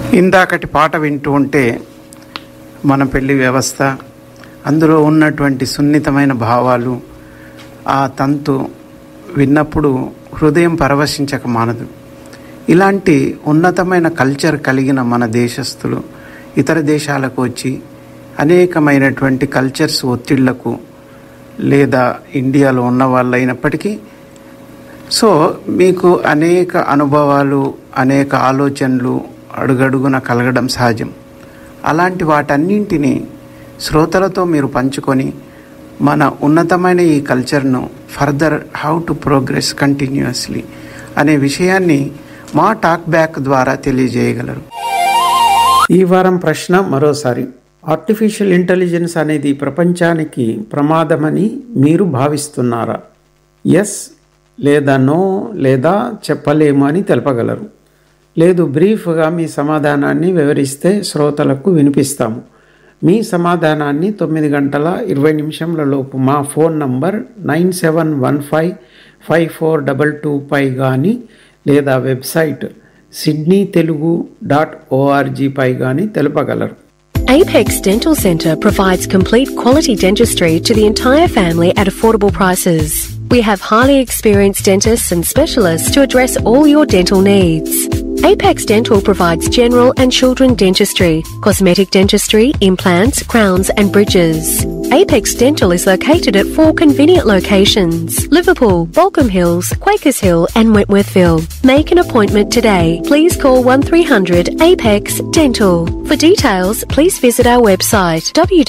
ఇందాకటి పాట వింటూ ఉంటే మన పెళ్లి వ్యవస్థ అందులో ఉన్నటువంటి సున్నితమైన భావాలు ఆ తంతు విన్నప్పుడు హృదయం పరవశించక మానదు ఇలాంటి ఉన్నతమైన కల్చర్ కలిగిన మన దేశస్థులు ఇతర దేశాలకు వచ్చి అనేకమైనటువంటి కల్చర్స్ ఒత్తిళ్లకు లేదా ఇండియాలో ఉన్న వాళ్ళు అయినప్పటికీ సో మీకు అనేక అనుభవాలు అనేక ఆలోచనలు అడుగడుగున కలగడం సహజం అలాంటి వాటన్నింటినీ శ్రోతలతో మీరు పంచుకొని మన ఉన్నతమైన ఈ కల్చర్ను further how to progress continuously అనే విషయాన్ని మా టాక్ బ్యాక్ ద్వారా తెలియజేయగలరు ఈ వారం ప్రశ్న మరోసారి ఆర్టిఫిషియల్ ఇంటెలిజెన్స్ అనేది ప్రపంచానికి ప్రమాదమని మీరు భావిస్తున్నారా ఎస్ లేదా నో లేదా చెప్పలేము అని తెలపగలరు లేదు బ్రీఫ్గా మీ సమాధానాన్ని వివరిస్తే శ్రోతలకు వినిపిస్తాము మీ సమాధానాన్ని తొమ్మిది గంటల ఇరవై నిమిషంల లోపు మా phone number nine seven one five five four double two పై కానీ లేదా website Sydney Telugu dot O R G పై కానీ తెలుపగలరు Apex Dental Centre provides complete quality dentistry to the entire family at affordable prices. We have highly experienced dentists and specialists to address all your dental needs. Apex Dental provides general and children dentistry, cosmetic dentistry, implants, crowns, and bridges. Apex Dental is located at four convenient locations Liverpool, Balcombe Hills, Quakers Hill, and Wentworthville. Make an appointment today. Please call 1300 Apex Dental. For details, please visit our website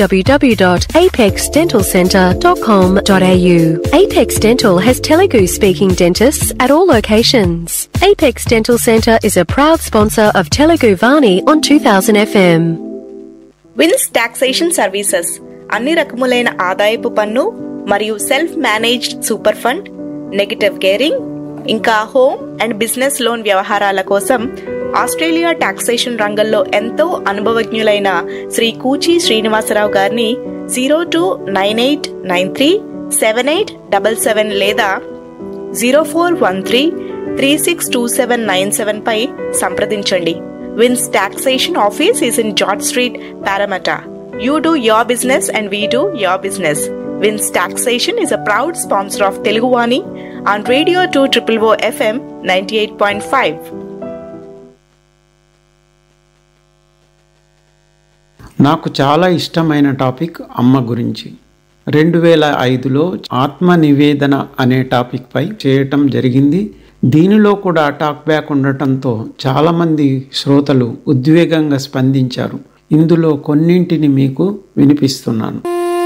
www.apexdentalcentre.com.au. Apex Dental has Telugu speaking dentists at all locations. Apex Dental Centre is a proud sponsor of Telugu Vani on 2000 FM. Vince taxation services అన్ని రకములైన ఆదాయపు పన్ను మరియు self managed super fund negative gearing ఇంకా home and business loan వ్యవహారాల కోసం Australia taxation రంగంలో ఎంతో అనుభవజ్ఞులైన శ్రీ కూచి శ్రీనివాసరావు గారిని zero two nine eight nine three seven eight double seven లేదా zero four one three three six two seven nine seven పై సంప్రదించండి Vince taxation office is in George street Parramatta you do your business and we do your business Vince taxation is a proud sponsor of Teluguvani on radio two triple O FM ninety eight point five నాకు చాలా ఇష్టమైన topic అమ్మ గురించి రెండు వేల ఐదులో ఆత్మ నివేదన అనే టాపిక్పై చేయటం జరిగింది దీనిలో కూడా టాక్ బ్యాక్ ఉండటంతో చాలామంది శ్రోతలు ఉద్వేగంగా స్పందించారు ఇందులో కొన్నింటిని మీకు వినిపిస్తున్నాను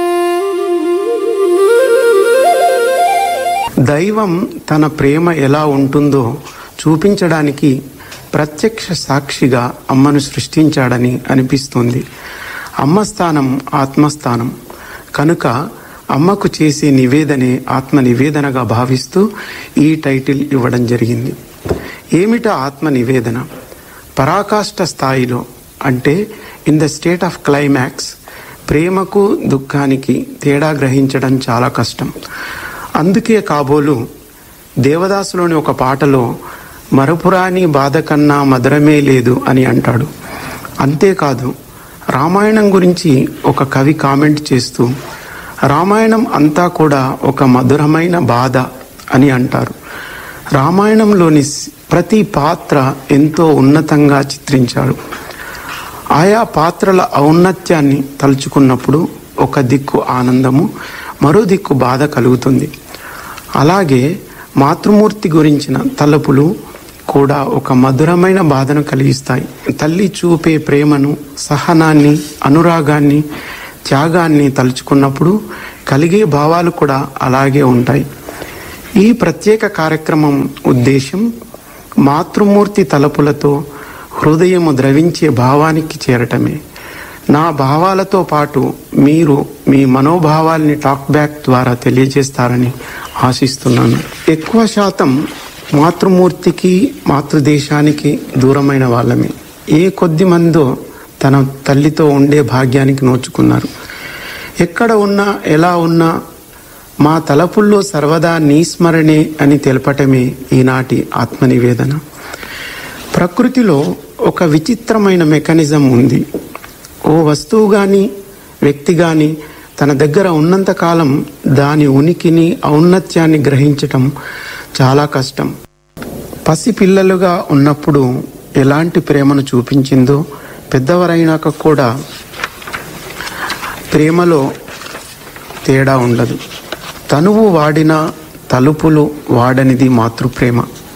దైవం తన ప్రేమ ఎలా ఉంటుందో చూపించడానికి ప్రత్యక్ష సాక్షిగా అమ్మను సృష్టించాడని అనిపిస్తుంది అమ్మ స్థానం ఆత్మస్థానం కనుక అమ్మకు చేసే నివేదనే ఆత్మ నివేదనగా భావిస్తూ ఈ టైటిల్ ఇవ్వడం జరిగింది ఏమిట ఆత్మ నివేదన పరాకాష్ట స్థాయిలో అంటే in the state of climax ప్రేమకు దుఃఖానికి తేడా గ్రహించడం చాలా కష్టం అందుకే కాబోలు దేవదాసులోని ఒక పాటలో మరపురాని బాధ కన్నా మధురమే లేదు అని అంటాడు అంతేకాదు రామాయణం గురించి ఒక కవి కామెంట్ చేస్తూ రామాయణం అంతా కూడా ఒక మధురమైన బాధ అని అంటారు రామాయణంలోని ప్రతి పాత్ర ఎంతో ఉన్నతంగా చిత్రించాడు ఆయా పాత్రల ఔన్నత్యాన్ని తలుచుకున్నప్పుడు ఒక దిక్కు ఆనందము మరో దిక్కు బాధ కలుగుతుంది అలాగే మాతృమూర్తి గురించిన తలపులు కూడా ఒక మధురమైన బాధను కలిగిస్తాయి తల్లి చూపే ప్రేమను సహనాన్ని అనురాగాన్ని త్యాగాన్ని తలుచుకున్నప్పుడు కలిగే భావాలు కూడా అలాగే ఉంటాయి ఈ ప్రత్యేక కార్యక్రమం ఉద్దేశం మాతృమూర్తి తలపులతో హృదయము ద్రవించే భావానికి చేరటమే నా భావాలతో పాటు మీరు మీ మనోభావాల్ని టాక్ బ్యాక్ ద్వారా తెలియజేస్తారని ఆశిస్తున్నాను ఎక్కువ శాతం మాతృమూర్తికి మాతృదేశానికి దూరమైన వాళ్ళమే ఏ కొద్ది మందో తన తల్లితో ఉండే భాగ్యానికి నోచుకున్నారు ఎక్కడ ఉన్నా ఎలా ఉన్నా మా తలపుల్లో సర్వదా నీస్మరణే అని తెలపటమే ఈనాటి ఆత్మనివేదన ప్రకృతిలో ఒక విచిత్రమైన మెకానిజం ఉంది ఓ వస్తువు కానీ వ్యక్తి కానీ తన దగ్గర ఉన్నంతకాలం దాని ఉనికిని ఔన్నత్యాన్ని గ్రహించటం చాలా కష్టం పసిపిల్లలుగా ఉన్నప్పుడు ఎలాంటి ప్రేమను చూపించిందో పెద్దవరైనాక కూడా ప్రేమలో తేడా ఉండదు తనువు వాడిన తలుపులు వాడనిది మాతృప్రేమ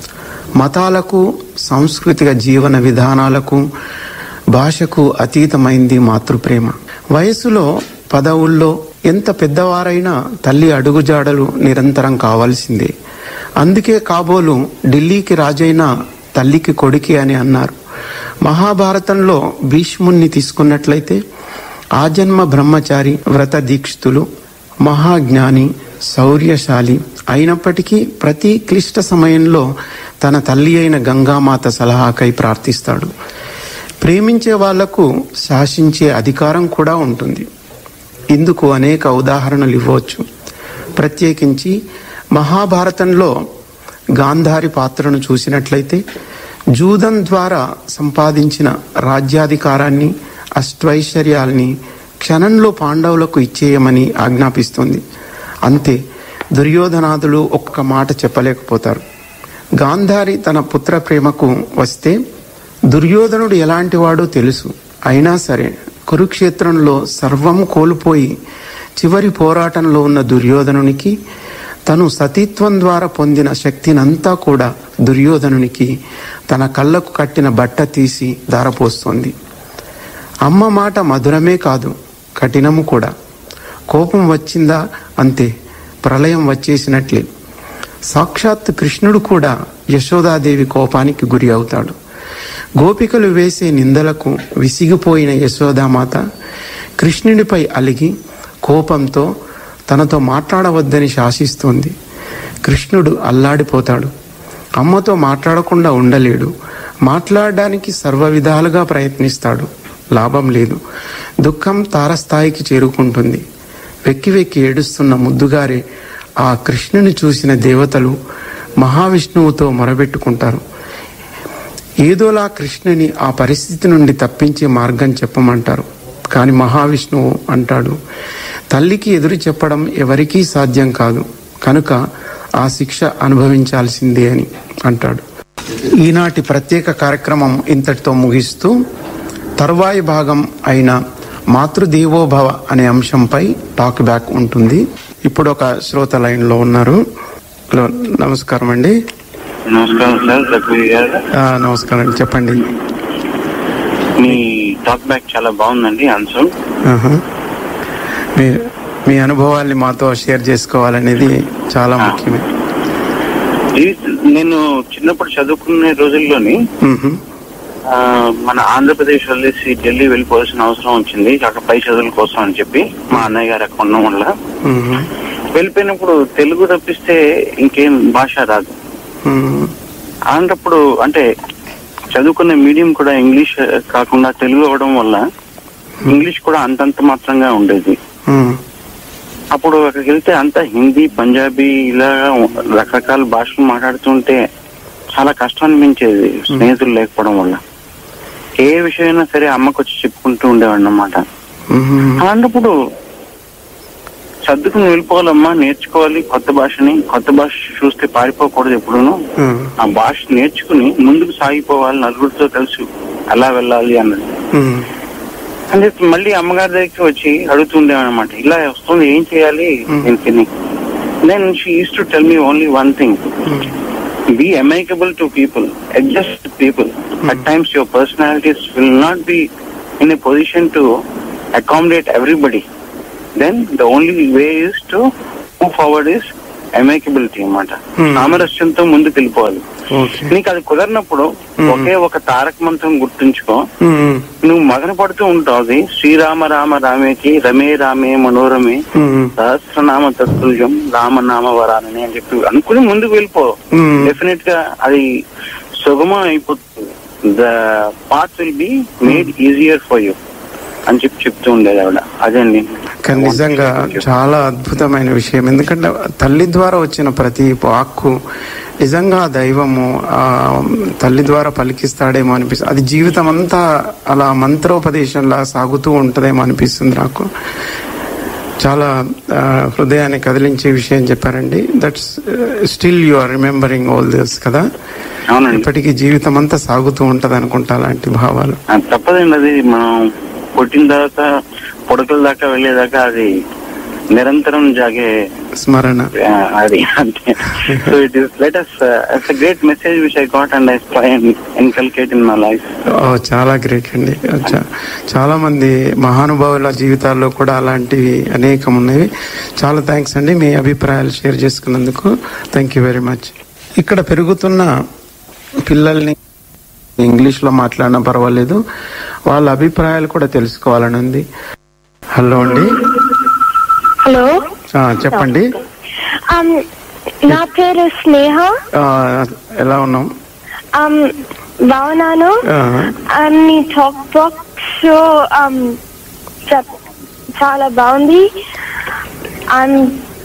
మతాలకు సాంస్కృతిక జీవన విధానాలకు భాషకు అతీతమైంది మాతృప్రేమ వయసులో పదవుల్లో ఎంత పెద్దవారైనా తల్లి అడుగుజాడలు నిరంతరం కావాల్సిందే అందుకే కాబోలు ఢిల్లీకి రాజైన తల్లికి కొడుకి అని అన్నారు మహాభారతంలో భీష్ముణ్ణి తీసుకున్నట్లయితే ఆజన్మ బ్రహ్మచారి వ్రత దీక్షితులు మహాజ్ఞాని శౌర్యశాలి అయినప్పటికీ ప్రతి క్లిష్ట సమయంలో తన తల్లి అయిన గంగామాత సలహాకై ప్రార్థిస్తాడు ప్రేమించే వాళ్లకు శాసించే అధికారం కూడా ఉంటుంది ఇందుకు అనేక ఉదాహరణలు ఇవ్వచ్చు ప్రత్యేకించి మహాభారతంలో గాంధారి పాత్రను చూసినట్లయితే జూదం ద్వారా సంపాదించిన రాజ్యాధికారాన్ని అష్టైశ్వర్యాల్ని క్షణంలో పాండవులకు ఇచ్చేయమని ఆజ్ఞాపిస్తుంది అంతే దుర్యోధనాదులు ఒక్క మాట చెప్పలేకపోతారు గాంధారి తన పుత్ర ప్రేమకు వస్తే దుర్యోధనుడు ఎలాంటి వాడో తెలుసు అయినా సరే కురుక్షేత్రంలో సర్వం కోల్పోయి చివరి పోరాటంలో ఉన్న దుర్యోధనునికి తను సతీత్వం ద్వారా పొందిన శక్తినంతా కూడా దుర్యోధనునికి తన కళ్ళకు కట్టిన బట్ట తీసి దారపోస్తోంది అమ్మ మాట మధురమే కాదు కఠినము కూడా కోపం వచ్చిందా అంతే ప్రళయం వచ్చేసినట్లే సాక్షాత్ కృష్ణుడు కూడా యశోదాదేవి కోపానికి గురి అవుతాడు గోపికలు వేసే నిందలకు విసిగిపోయిన యశోదామాత కృష్ణుడిపై అలిగి కోపంతో తనతో మాట్లాడవద్దని శాసిస్తోంది కృష్ణుడు అల్లాడిపోతాడు అమ్మతో మాట్లాడకుండా ఉండలేడు మాట్లాడడానికి సర్వ విధాలుగా ప్రయత్నిస్తాడు లాభం లేదు దుఃఖం తారస్థాయికి చేరుకుంటుంది వెక్కి వెక్కి ఏడుస్తున్న ముద్దుగారే ఆ కృష్ణుని చూసిన దేవతలు మహావిష్ణువుతో మొరబెట్టుకుంటారు ఏదోలా కృష్ణుని ఆ పరిస్థితి నుండి తప్పించే మార్గం చెప్పమంటారు కానీ మహావిష్ణువు అంటాడు తల్లికి ఎదురు చెప్పడం ఎవరికీ సాధ్యం కాదు కనుక ఆ శిక్ష అనుభవించాల్సిందే అని అంటాడు ఈనాటి ప్రత్యేక కార్యక్రమం ఇంతటితో ముగిస్తూ తర్వాయి భాగం అయిన మాతృదేవోభవ అనే అంశంపై టాక్ బ్యాక్ ఉంటుంది ఇప్పుడు ఒక శ్రోత లైన్లో ఉన్నారు హలో నమస్కారం అండి నమస్కారం సార్ రఘువీర్ గారు ఆ, నమస్కారం అండి చెప్పండి మీ టాక్ బ్యాక్ చాలా బాగుందండి అంశం ఆహా. మీ మీ అనుభవాల్ని మాతో షేర్ చేసుకోవాలనేది చాలా ముఖ్యమే ఇది నేను చిన్నప్పుడు చదువుకునే రోజుల్లోని మ్హూ. ఆ, మన ఆంధ్రప్రదేశ్ వదిలేసి ఢిల్లీ వెళ్ళిపోవాల్సిన అవసరం వచ్చింది అక్కడ పై చదువుల కోసం అని చెప్పి మా అన్నయ్య గారు అక్కడ ఉండడం వల్ల మ్హూ. వెళ్ళిపోయినప్పుడు తెలుగు తప్పిస్తే ఇంకేం భాష రాదు మ్మ్. అలాంటప్పుడు అంటే చదువుకునే మీడియం కూడా ఇంగ్లీష్ కాకుండా తెలుగు అవడం వల్ల ఇంగ్లీష్ కూడా అంతంత మాత్రంగా ఉండేది మ్మ్. అప్పుడు అక్కడికి వెళ్తే అంతా హిందీ పంజాబీ ఇలా రకరకాల భాషలు మాట్లాడుతుంటే చాలా కష్టం అనిపించేది స్నేహితులు లేకపోవడం వల్ల ఏ విషయమైనా సరే అమ్మకు వచ్చి చెప్పుకుంటూ ఉండేవాడు అన్నమాట మ్హూ. అలాంటప్పుడు సర్దుకుని వెళ్ళిపోవాలమ్మా నేర్చుకోవాలి కొత్త భాషని కొత్త భాష చూస్తే పారిపోకూడదు ఎప్పుడూను మ్మ్. ఆ భాష నేర్చుకుని ముందుకు సాగిపోవాలి నలుగురితో కలిసి ఎలా వెళ్ళాలి అన్నది మ్మ్. అని చెప్పి మళ్ళీ అమ్మగారి దగ్గరికి వచ్చి అడుగుతుండేవన్నమాట ఇలా వస్తుంది ఏం చేయాలి దీనికి then she use to tell me only one thing be amicable to people, adjust to people. At times, your personalities will not be in a position to accommodate everybody. Then the only way is to move forward is amicability అన్నమాట Hmm. సామరస్యంతో ముందుకు వెళ్ళిపోవాలి okay నీకు అది కుదరినప్పుడు Hmm. ఒకే ఒక తారక మంత్రం గుర్తుంచుకో మ్మ్. నువ్వు మగన పడుతూ ఉంటావు అది శ్రీరామ రామ రామేకి రమే రామే మనోరమే మ్మ్. సహస్రనామ తత్తుల్యం రామనామ వరానని అని చెప్పి అనుకుని ముందుకు వెళ్ళిపో Hmm. డెఫినెట్ గా అది సుగమం అయిపోతుంది the path will be made easier for you అని చెప్పి చెప్తూ ఉండేది ఆవిడ అదే అండి కానీ నిజంగా చాలా అద్భుతమైన విషయం ఎందుకంటే తల్లి ద్వారా వచ్చిన ప్రతి వాక్కు నిజంగా ఆ దైవము ఆ తల్లి ద్వారా పలికిస్తాడేమో అనిపిస్తుంది అది జీవితం అంతా అలా మంత్రోపదేశంలా సాగుతూ ఉంటుందేమో అనిపిస్తుంది నాకు చాలా ఆ, హృదయాన్ని కదిలించే విషయం చెప్పారండి that's still you are remembering all this కదా అవునండి ఇప్పటికీ జీవితం అంతా సాగుతూ ఉంటది అనుకుంటా అలాంటి భావాలు ఆ, తప్పదండి అది మనం పుట్టిన తర్వాత పొడకల దాకా వెళ్ళేదాకా అది నిరంతరం జాగే స్మరణ ఆ, అది అంటే so it is let us it's great message which I got and I try and inculcate in my life ఓ, చాలా గ్రేట్ అండి చా- చాలా మంది మహానుభావుల జీవితాల్లో కూడా అలాంటివి అనేకం ఉన్నవి చాలా థ్యాంక్స్ అండి మీ అభిప్రాయాలు షేర్ చేసుకున్నందుకు థ్యాంక్ యూ వెరీ మచ్ ఇక్కడ పెరుగుతున్న పిల్లల్ని ఇంగ్లీష్లో మాట్లాడినా పర్వాలేదు వాళ్ళ అభిప్రాయాలు కూడా తెలుసుకోవాలని ఉంది హలో అండి హలో ఆ, చెప్పండి um, నా పేరు స్నేహ ఆ, ఎలా ఉన్నాం um, బాగున్నాను ఆ, um, మీ టాక్ బాక్స్ um, చ- చాలా బాగుంది I'm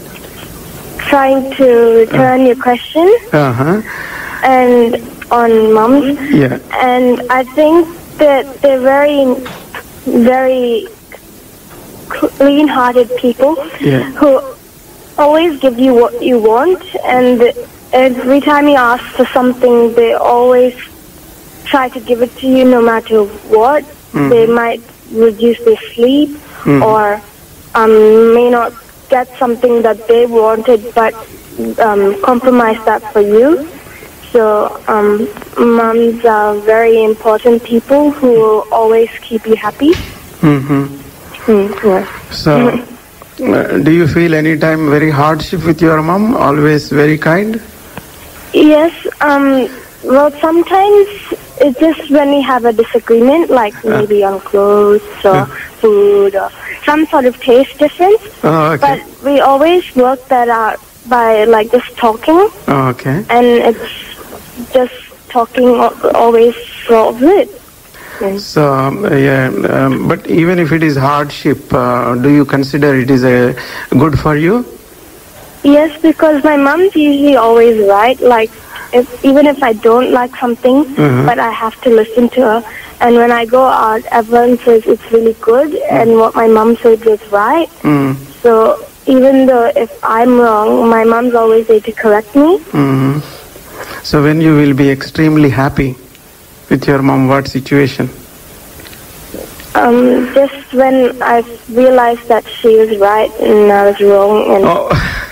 trying to return your question ఆహా, and on mums Yeah. and I think that they're very very clean hearted people Yeah. who always give you what you want and every time you ask for something they always try to give it to you no matter what they might reduce their sleep or um, may not get something that they wanted but um, compromise that for you so um, moms are very important people who will always keep you happy hmm. Hmm, yeah. So, uh, do you feel any time very hardship with your mom? Always very kind? Yes, um, well, sometimes it's just when we have a disagreement, like maybe on clothes or food or some sort of taste difference. Oh, okay. But we always work that out by like just talking, Oh, okay. and it's just talking al- always solves it. So, um, yeah, um, but even if it is hardship, uh, do you consider it is a good for you? Yes, because my mom's usually always right. Like, if, even if I don't like something, Mhm. but I have to listen to her. And when I go out, everyone says it's really good, and what my mom said was right. Mm. So even though if I'm wrong, my mom's always there to correct me. hmm So, when you will be extremely happy with your mom, what situation? Um, just when I realized that she was right and I was wrong, and Oh,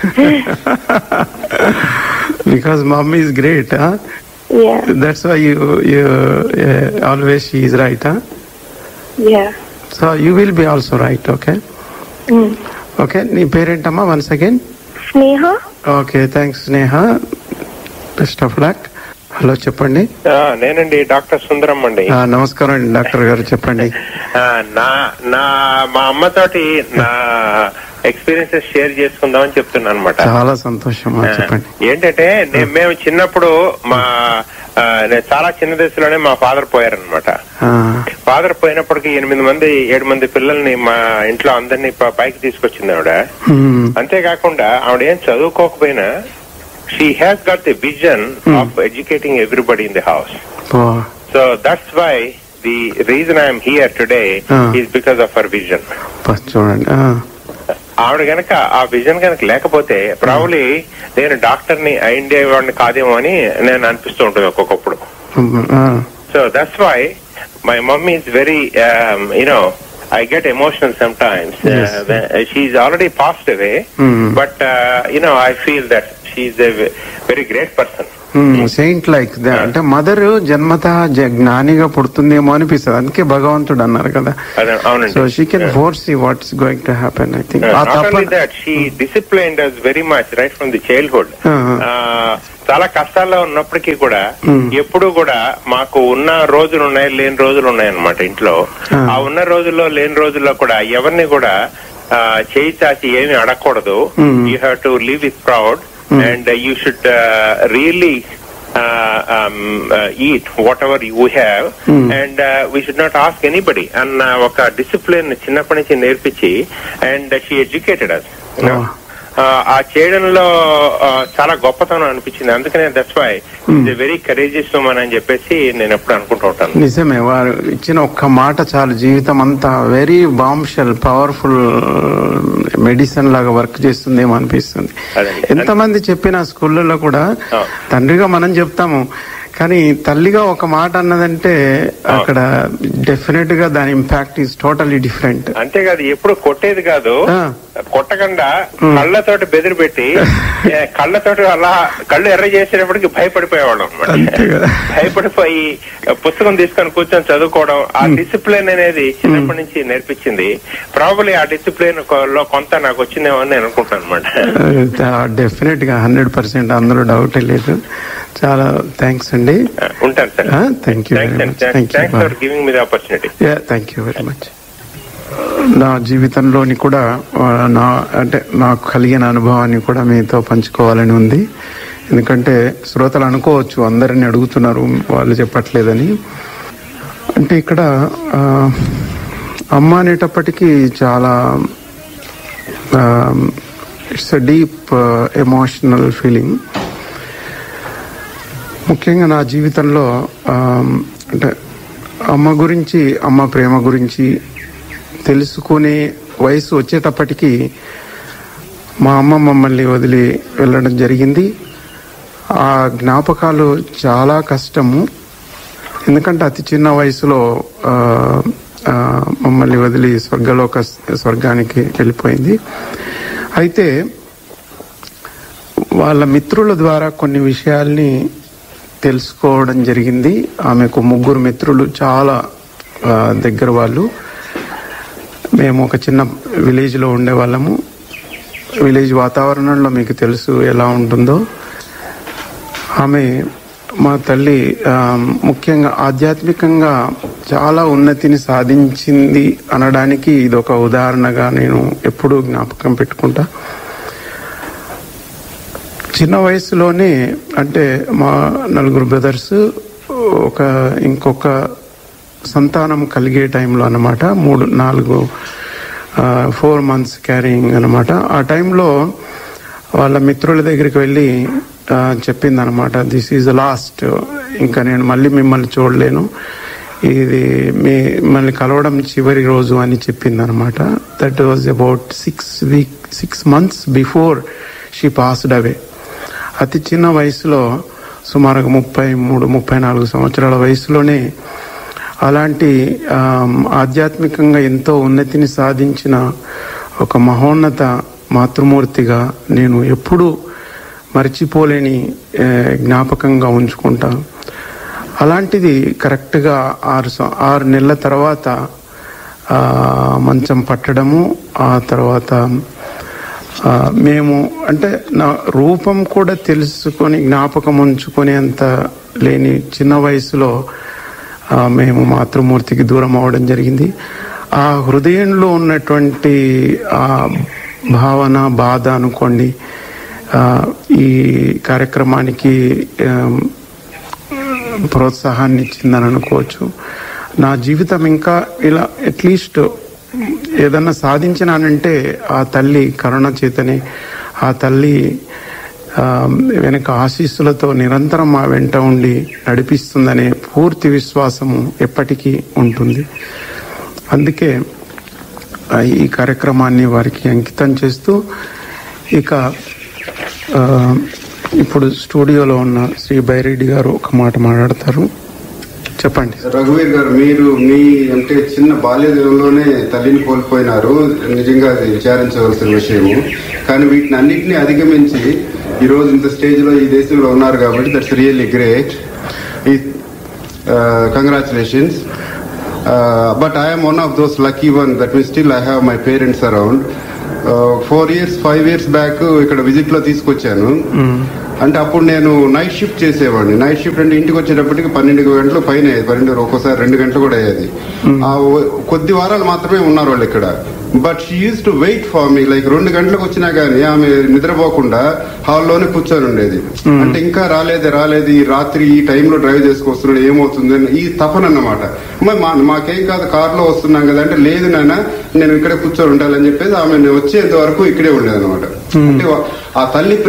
because mom is great, huh? yeah, That's why you, you uh, always she is right, huh? yeah. So, you will be also right, okay? Mm. Okay నీ పేరేంటమ్మా once again Sneha, okay thanks Sneha best of luck hello చెప్పండి ఆ, నేనండి doctor సుందరం అండి ఆ, నమస్కారం అండి doctor గారు చెప్పండి ఆ, నా నా మా అమ్మతోటి నా ఎక్స్పీరియన్సెస్ షేర్ చేసుకుందామని చెప్తున్నాను అనమాట చాలా సంతోషం ఆ, చెప్పండి ఏంటంటే నేను మేము చిన్నప్పుడు మా ఆ, నేను చాలా చిన్న దశలోనే మా ఫాదర్ పోయారనమాట ఆ, ఫాదర్ పోయినప్పటికి ఎనిమిది మంది ఏడు మంది పిల్లల్ని మా ఇంట్లో అందరినీ ప- పైకి తీసుకొచ్చింది ఆవిడ హ్మ్, అంతేకాకుండా ఆవిడ ఏం చదువుకోకపోయినా she has got the vision of educating everybody in the house ఓ, So that's why the reason I'm here today Ah. is because of her vision. పా, చూడండి ఆ, ఆవిడ గనక ఆ విజన్ గనక లేకపోతే ప్రాబ్లీ నేను డాక్టర్ ని అయిండేవాడిని కాదేమో అని నేను అనిపిస్తూ ఉంటుంది ఒక్కొక్కప్పుడు ఆ, so that's why my mummy is very you know I get emotional sometimes. Yes. Uh, when- she's already passed away, Hmm. but uh, you know I feel that she's a ve- very great person. Saint like అంటే mother జన్మత జ్ఞానిగా పుడుతుందేమో అనిపిస్తుంది అందుకే భగవంతుడు అన్నారు కదా అదే అవునండి. So she can Yeah. Force what's going to happen I think Uh, ah not తప్ప only that, she disciplined us very much right from the childhood. Uh-huh. Uh, చాలా కష్టాల్లో ఉన్నప్పటికీ కూడా Hmm. ఎప్పుడు కూడా మాకు ఉన్న రోజులు ఉన్నాయి లేని రోజులు ఉన్నాయి అన్నమాట ఇంట్లో Ah. ఆ ఉన్న రోజుల్లో లేని రోజుల్లో కూడా ఎవరిని కూడా ఆ, చేయి చాచి ఏమి అడగకూడదు Hmm. You have to live with proud Hmm. And you should really eat whatever you have Hmm. And we should not ask anybody అన్న ఒక డిసిప్లిన్ చిన్నప్పటి నుంచి నేర్పించి and she educated us Oh. ఆ, ఆ చేయడంలో ఆ, చాలా గొప్పతనం అనిపించింది అందుకనే that's why it's very courageous women అని చెప్పేసి నేను ఎప్పుడు అనుకుంటూ ఉంటాను నిజమే వారు ఇచ్చిన ఒక్క మాట చాలు జీవితం అంతా వెరీ బాంబ్షెల్ పవర్ఫుల్ మెడిసిన్ లాగా వర్క్ చేస్తుందేమో అనిపిస్తుంది అదండి. ఎంతమంది చెప్పిన స్కూళ్ళలో కూడా ఆ. తండ్రిగా మనం చెప్తాము కానీ తల్లిగా ఒక మాట అన్నదంటే అక్కడ డెఫినెట్ గా దాని ఇంపాక్ట్ ఈస్ టోటలీ డిఫరెంట్ అంతేకాదు ఎప్పుడు కొట్టేది కాదు ఆ. కొట్టకుండా కళ్ళతోటి బెదిరి పెట్టి ఏ, కళ్ళతోటి అలా కళ్ళు ఎర్ర చేసేటప్పటికి భయపడిపోయేవాళ్ళం అన్నమాట. అంతే కదా. భయపడిపోయి పుస్తకం తీసుకొని కూర్చొని చదువుకోవడం ఆ డిసిప్లిన్ అనేది చిన్నప్పటి నుంచి నేర్పించింది ప్రాబులీ ఆ డిసిప్లిన్ లో కొంత నాకు వచ్చిందేమో అని నేను అనుకుంటాను అనమాట డెఫినెట్ గా హండ్రెడ్ పర్సెంట్ అందులో డౌటే లేదు చాలా థ్యాంక్స్ అండి ఉంటాను sir Ah, thank you very much. Thank you. Thanks for giving me the opportunity yeah thank you very much నా జీవితంలోని కూడా ఆ, నా అంటే నాకు కలిగిన అనుభవాన్ని కూడా మీతో పంచుకోవాలని ఉంది ఎందుకంటే శ్రోతలు అనుకోవచ్చు అందరిని అడుగుతున్నారు వాళ్ళు చెప్పట్లేదని అంటే ఇక్కడ ఆ, అమ్మ అనేటప్పటికీ చాలా ఇట్స్ డీప్ ఎమోషనల్ ఫీలింగ్ ముఖ్యంగా నా జీవితంలో ఆమ్, అంటే అమ్మ గురించి అమ్మ ప్రేమ గురించి తెలుసుకునే వయసు వచ్చేటప్పటికి మా అమ్మ మమ్మల్ని వదిలి వెళ్ళడం జరిగింది ఆ జ్ఞాపకాలు చాలా కష్టము ఎందుకంటే అతి చిన్న వయసులో ఆ, ఆ, మమ్మల్ని వదిలి స్వర్గలోక స్వర్గానికి వెళ్ళిపోయింది అయితే వాళ్ళ మిత్రుల ద్వారా కొన్ని విషయాల్ని తెలుసుకోవడం జరిగింది ఆమెకు ముగ్గురు మిత్రులు చాలా ఆ, దగ్గర వాళ్ళు మేము ఒక చిన్న విలేజ్లో ఉండేవాళ్ళము విలేజ్ వాతావరణంలో మీకు తెలుసు ఎలా ఉంటుందో ఆమె మా తల్లి ఆ, ముఖ్యంగా ఆధ్యాత్మికంగా చాలా ఉన్నతిని సాధించింది అనడానికి ఇది ఒక ఉదాహరణగా నేను ఎప్పుడూ జ్ఞాపకం పెట్టుకుంటా చిన్న వయసులోనే అంటే మా నలుగురు బ్రదర్స్ ఒక ఇంకొక సంతానం కలిగే టైంలో అన్నమాట మూడు నాలుగు ఫోర్ మంత్స్ క్యారింగ్ అన్నమాట ఆ టైంలో వాళ్ళ మిత్రుల దగ్గరికి వెళ్ళి ఆ, చెప్పిందనమాట దిస్ ఈజ్ లాస్ట్ ఇంకా నేను మళ్ళీ మిమ్మల్ని చూడలేను ఇది మిమ్మల్ని కలవడం చివరి రోజు అని చెప్పిందనమాట that was about six week six months before she passed away అతి చిన్న వయసులో సుమారుగా ముప్పై మూడు ముప్పై నాలుగు సంవత్సరాల వయసులోనే అలాంటి ఆమ్, ఆధ్యాత్మికంగా ఎంతో ఉన్నతిని సాధించిన ఒక మహోన్నత మాతృమూర్తిగా నేను ఎప్పుడూ మర్చిపోలేని ఏ, జ్ఞాపకంగా ఉంచుకుంటా అలాంటిది కరెక్ట్గా ఆరు సం- ఆరు నెలల తర్వాత ఆ, మంచం పట్టడము ఆ తర్వాత ఆ, మేము అంటే నా రూపం కూడా తెలుసుకొని జ్ఞాపకం ఉంచుకునేంత లేని చిన్న వయసులో ఆ, మేము మాతృమూర్తికి దూరం అవడం జరిగింది ఆ హృదయంలో ఉన్నటువంటి ఆ భావన బాధ అనుకోండి ఆ, ఈ కార్యక్రమానికి ఆమ్, ప్రోత్సాహాన్ని ఇచ్చిందని అనుకోవచ్చు నా జీవితం ఇంకా ఇలా అట్లీస్ట్ ఏదన్నా సాధించినానంటే ఆ తల్లి కరుణ చేతనే ఆ తల్లి ఆ, వెనక ఆశీస్సులతో నిరంతరం మా వెంట ఉండి నడిపిస్తుందనే పూర్తి విశ్వాసము ఎప్పటికీ ఉంటుంది అందుకే ఆ, ఈ కార్యక్రమాన్ని వారికి అంకితం చేస్తూ ఇక ఆ, ఇప్పుడు స్టూడియోలో ఉన్న శ్రీ బైరెడ్డి గారు ఒక మాట మాట్లాడతారు చెప్పండి రఘువీర్ గారు మీరు మీ అంటే చిన్న బాల్యదినంలోనే తల్లిని కోల్పోయినారు నిజంగా అది విచారించవలసిన విషయము కానీ వీటిని అన్నింటినీ అధిగమించి ఈ రోజు ఇంత స్టేజ్ లో ఈ దేశంలో ఉన్నారు కాబట్టి that's really great congratulations but I'm one of those lucky one that mean still I have my parents around four years five years back ఇక్కడ విజిట్ లో తీసుకొచ్చాను అంటే అప్పుడు నేను నైట్ షిఫ్ట్ చేసేవాడిని నైట్ షిఫ్ట్ అంటే ఇంటికి వచ్చేటప్పటికి పన్నెండు గంటలు పైన అయ్యేది పన్నెండు ఒక్కోసారి రెండు గంటలు కూడా అయ్యేది ఆ ఓ- కొద్ది వారాలు మాత్రమే ఉన్నారు వాళ్ళు ఇక్కడ but she use to wait for me like రెండు గంటలకు వచ్చినా గానీ ఆమె నిద్రపోకుండా హాల్లోనే కూర్చొని ఉండేది అంటే ఇంకా రాలేదు రాలేదు ఈ రాత్రి ఈ టైంలో డ్రైవ్ చేసుకొస్తున్నాడు ఏమవుతుంది అని ఈ తపన అన్నమాట మరి మా మాకేం కాదు కారులో వస్తున్నాం కదా అంటే లేదు నాన్న నేను ఇక్కడే కూర్చొని ఉండాలని చెప్పేసి ఆమె వచ్చేంత వరకు ఇక్కడే ఉండేది అనమాట అంటే వా- ఆ తల్లి ప్రేమ